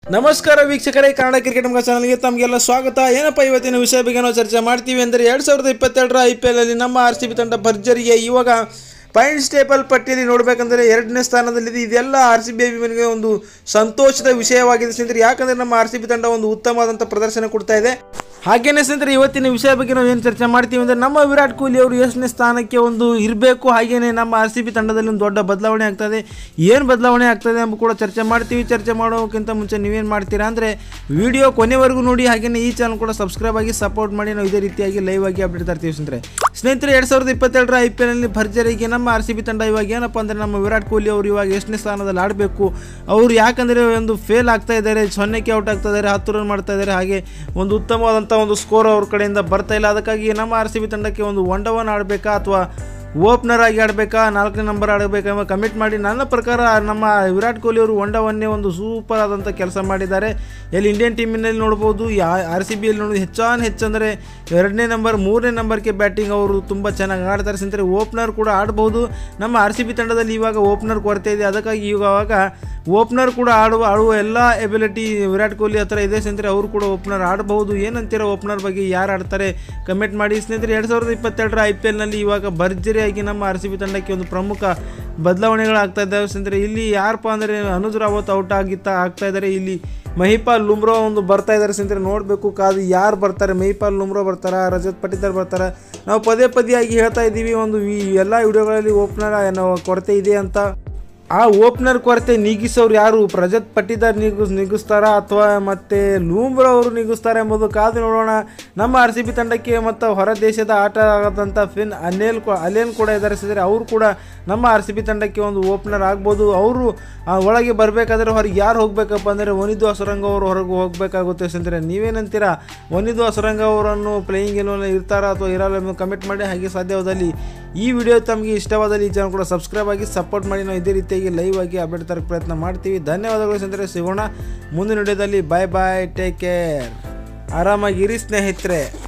ನಮಸ್ಕಾರ ವೀಕ್ಷಕರೇ ಕನ್ನಡ ಕ್ರಿಕೆಟ್ ಮುಖ ಚಾನಲ್ಗೆ ತಮಗೆಲ್ಲ ಸ್ವಾಗತ ಏನಪ್ಪ ಇವತ್ತಿನ ವಿಷಯ ಬಗ್ಗೆ ನಾವು ಚರ್ಚೆ ಮಾಡ್ತೀವಿ ಅಂದರೆ ಎರಡು ಸಾವಿರದ ಇಪ್ಪತ್ತೆರಡರ ಐ ಪಿ ಎಲ್ ನಮ್ಮ ಆರ್ ಸಿ ಬಿ ತಂಡ ಭರ್ಜರಿಗೆ ಇವಾಗ ಪಾಯಿಂಟ್ಸ್ ಟೇಬಲ್ ಪಟ್ಟಿಯಲ್ಲಿ ನೋಡಬೇಕಂದ್ರೆ ಎರಡನೇ ಸ್ಥಾನದಲ್ಲಿದೆ ಇದೆಲ್ಲ ಆರ್ ಸಿ ಬಿ ಅಭಿಮಾನಿಗೆ ಒಂದು ಸಂತೋಷದ ವಿಷಯವಾಗಿದೆ ಸ್ನೇಹಿತರೆ ಯಾಕಂದರೆ ನಮ್ಮ ಆರ್ ಸಿ ಬಿ ತಂಡ ಒಂದು ಉತ್ತಮವಾದಂಥ ಪ್ರದರ್ಶನ ಕೊಡ್ತಾ ಇದೆ ಹಾಗೇನೆ ಸ್ನೇಹಿತರೆ ಇವತ್ತಿನ ವಿಷಯ ಬಗ್ಗೆ ನಾವು ಏನು ಚರ್ಚೆ ಮಾಡ್ತೀವಿ ಅಂದರೆ ನಮ್ಮ ವಿರಾಟ್ ಕೊಹ್ಲಿ ಅವರು ಎಷ್ಟನೇ ಸ್ಥಾನಕ್ಕೆ ಒಂದು ಇರಬೇಕು ಹಾಗೇನೆ ನಮ್ಮ ಆರ್ ಸಿ ಬಿ ತಂಡದಲ್ಲಿ ಒಂದು ದೊಡ್ಡ ಬದಲಾವಣೆ ಆಗ್ತದೆ ಏನು ಬದಲಾವಣೆ ಆಗ್ತದೆ ಎಂಬ ಕೂಡ ಚರ್ಚೆ ಮಾಡ್ತೀವಿ ಚರ್ಚೆ ಮಾಡೋಕ್ಕಿಂತ ಮುಂಚೆ ನೀವೇನು ಮಾಡ್ತೀರಾ ಅಂದರೆ ವಿಡಿಯೋ ಕೊನೆವರೆಗೂ ನೋಡಿ ಹಾಗೇನೆ ಈ ಚಾನಲ್ ಕೂಡ ಸಬ್ಸ್ಕ್ರೈಬ್ ಆಗಿ ಸಪೋರ್ಟ್ ಮಾಡಿ ನಾವು ಇದೇ ರೀತಿಯಾಗಿ ಲೈವ್ ಆಗಿ ಅಪ್ಡೇಟ್ ತರ್ತೀವಿ ಸ್ನೇಹಿತರೆ ಸ್ನೇಹಿತರೆ ಎರಡು ಸಾವಿರದ ಇಪ್ಪತ್ತೆರಡರ ಐ ಪಿ ಎಲ್ನಲ್ಲಿ ಭರ್ಜರಿಗೆ ನಮ್ಮ ಆರ್ ಸಿ ಬಿ ತಂಡ ಇವಾಗ ಏನಪ್ಪ ಅಂದರೆ ನಮ್ಮ ವಿರಾಟ್ ಕೊಹ್ಲಿ ಅವರು ಇವಾಗ ಎಷ್ಟನೇ ಸ್ಥಾನದಲ್ಲಿ ಆಡಬೇಕು ಅವರು ಯಾಕಂದರೆ ಒಂದು ಫೇಲ್ ಆಗ್ತಾ ಇದ್ದಾರೆ ಸೊನ್ನೆಗೆ ಔಟ್ ಆಗ್ತಾ ಇದ್ದಾರೆ ಹತ್ತು ರನ್ ಮಾಡ್ತಾ ಇದ್ದಾರೆ ಹಾಗೆ ಒಂದು ಉತ್ತಮವಾದಂಥ ಒಂದು ಸ್ಕೋರ್ ಅವ್ರ ಕಡೆಯಿಂದ ಬರ್ತಾ ಇಲ್ಲ ಅದಕ್ಕಾಗಿ ನಮ್ಮ ಆರ್ ಸಿ ಬಿ ತಂಡಕ್ಕೆ ಒಂದು ಒನ್ ಒನ್ ಆಡಬೇಕಾ ಅಥವಾ ಓಪನರ್ ಆಗಿ ಆಡಬೇಕಾ ನಾಲ್ಕನೇ ನಂಬರ್ ಆಡಬೇಕಾ ಎಂಬ ಕಮಿಟ್ ಮಾಡಿ ನನ್ನ ಪ್ರಕಾರ ನಮ್ಮ ವಿರಾಟ್ ಕೊಹ್ಲಿ ಅವರು ಒನ್ ಒನ್ನೇ ಒಂದು ಸೂಪರ್ ಆದಂಥ ಕೆಲಸ ಮಾಡಿದ್ದಾರೆ ಎಲ್ಲಿ ಇಂಡಿಯನ್ ಟೀಮಿನಲ್ಲಿ ನೋಡ್ಬೋದು ಯಾ ಆರ್ ಸಿ ಬಿಯಲ್ಲಿ ನೋಡೋದು ಹೆಚ್ಚಾನ್ ಹೆಚ್ಚಂದರೆ ಎರಡನೇ ನಂಬರ್ ಮೂರನೇ ನಂಬರ್ಗೆ ಬ್ಯಾಟಿಂಗ್ ಅವರು ತುಂಬ ಚೆನ್ನಾಗಿ ಆಡ್ತಾರೆ ಸ್ನೇಹಿತರೆ ಓಪನರ್ ಕೂಡ ಆಡ್ಬೋದು ನಮ್ಮ ಆರ್ ಸಿ ಬಿ ತಂಡದಲ್ಲಿ ಇವಾಗ ಓಪನರ್ ಕೊರತೆ ಇದೆ ಅದಕ್ಕಾಗಿ ಇವಾಗ ಓಪನರ್ ಕೂಡ ಆಡುವ ಆಡುವ ಎಲ್ಲ ಎಬಿಲಿಟಿ ವಿರಾಟ್ ಕೊಹ್ಲಿ ಹತ್ರ ಇದೆ ಸ್ನೇಹಿತರೆ ಅವರು ಕೂಡ ಓಪನರ್ ಆಡಬಹುದು ಏನಂತೀರ ಓಪನರ್ ಬಗ್ಗೆ ಯಾರು ಆಡ್ತಾರೆ ಕಮೆಂಟ್ ಮಾಡಿ ಸ್ನೇಹಿತರೆ ಎರಡು ಸಾವಿರದ ಇಪ್ಪತ್ತೆರಡರ ಐ ಪಿ ಎಲ್ನಲ್ಲಿ ಇವಾಗ ಭರ್ಜರಿಯಾಗಿ ನಮ್ಮ ಆರ್ ಸಿ ಬಿ ತಂಡಕ್ಕೆ ಒಂದು ಪ್ರಮುಖ ಬದಲಾವಣೆಗಳಾಗ್ತಾ ಇದ್ದಾವೆ ಸ್ನೇಹಿತರೆ ಇಲ್ಲಿ ಯಾರಪ್ಪ ಅಂದರೆ ಅನುಜ್ ರಾವತ್ ಔಟ್ ಆಗಿತ್ತಾ ಆಗ್ತಾ ಇದ್ದಾರೆ ಇಲ್ಲಿ ಮಹಿಪಾಲ್ ಲುಮ್ರೋ ಒಂದು ಬರ್ತಾ ಇದ್ದಾರೆ ಸ್ನೇಹಿತರೆ ನೋಡಬೇಕು ಕಾದು ಯಾರು ಬರ್ತಾರೆ ಮಹಿಪಾಲ್ ಲುಮ್ರೋ ಬರ್ತಾರಾ ರಜತ್ ಪಟಿದಾರ್ ಬರ್ತಾರಾ ನಾವು ಪದೇ ಪದೇಯಾಗಿ ಹೇಳ್ತಾ ಇದ್ದೀವಿ ಒಂದು ಈ ಎಲ್ಲ ವಿಡಿಯೋಗಳಲ್ಲಿ ಓಪನರ್ ಏನೋ ಕೊರತೆ ಇದೆ ಅಂತ ಆ ಓಪನರ್ ಕೊರತೆ ನೀಗಿಸೋರು ಯಾರು ಪ್ರಜತ್ ಪಟ್ಟಿದಾರ್ ನಿಗಿಸ್ ನಿಗಿಸ್ತಾರಾ ಅಥವಾ ಮತ್ತೆ ಲೂಮ್ರಾ ಅವರು ನಿಗಿಸ್ತಾರೆ ಎಂಬುದು ಕಾದು ನೋಡೋಣ ನಮ್ಮ ಆರ್ ಸಿ ಬಿ ತಂಡಕ್ಕೆ ಮತ್ತು ಹೊರ ದೇಶದ ಆಟ ಆದಂಥ ಫಿನ್ ಅನೇಲ್ ಅಲೇನ್ ಕೂಡ ಇದ್ದಾರೆ ಸಿದ್ರೆ ಅವರು ಕೂಡ ನಮ್ಮ ಆರ್ ಸಿ ಬಿ ತಂಡಕ್ಕೆ ಒಂದು ಓಪನರ್ ಆಗ್ಬೋದು ಅವರು ಆ ಒಳಗೆ ಬರಬೇಕಾದ್ರೆ ಹೊರಗೆ ಯಾರು ಹೋಗಬೇಕಪ್ಪ ಅಂದರೆ ವನಿದು ಅಸುರಂಗ ಅವರು ಹೊರಗೆ ಹೋಗಬೇಕಾಗುತ್ತೆ ಸ್ನೇಹಿತರೆ ನೀವೇನಂತೀರಾ ವನಿದು ಅಸುರಂಗ ಅವರನ್ನು ಪ್ಲೇಯಿಂಗ್ ಏನೋ ಇರ್ತಾರಾ ಅಥವಾ ಇರಲ್ಲ ಎಂದು ಕಮೆಂಟ್ ಮಾಡಿ ಹಾಗೆ ಸಾಧ್ಯವಾದಲ್ಲಿ ಈ ವಿಡಿಯೋ ತಮಗೆ ಇಷ್ಟವಾದಲ್ಲಿ ಈ ಚಾನಲ್ ಕೂಡ ಸಬ್ಸ್ಕ್ರೈಬ್ ಆಗಿ ಸಪೋರ್ಟ್ ಮಾಡಿ ನಾವು ಇದೇ ರೀತಿಯಾಗಿ ಲೈವ್ ಆಗಿ ಅಪ್ಡೇಟ್ ತರಕ್ಕೆ ಪ್ರಯತ್ನ ಮಾಡ್ತೀವಿ ಧನ್ಯವಾದಗಳು ಸ್ನೇಹಿತರೆ ಸಿಗೋಣ ಮುಂದಿನ ವಿಡಿಯೋದಲ್ಲಿ ಬಾಯ್ ಬಾಯ್ ಟೇಕ್ ಕೇರ್ ಆರಾಮಾಗಿರಿ ಸ್ನೇಹಿತರೆ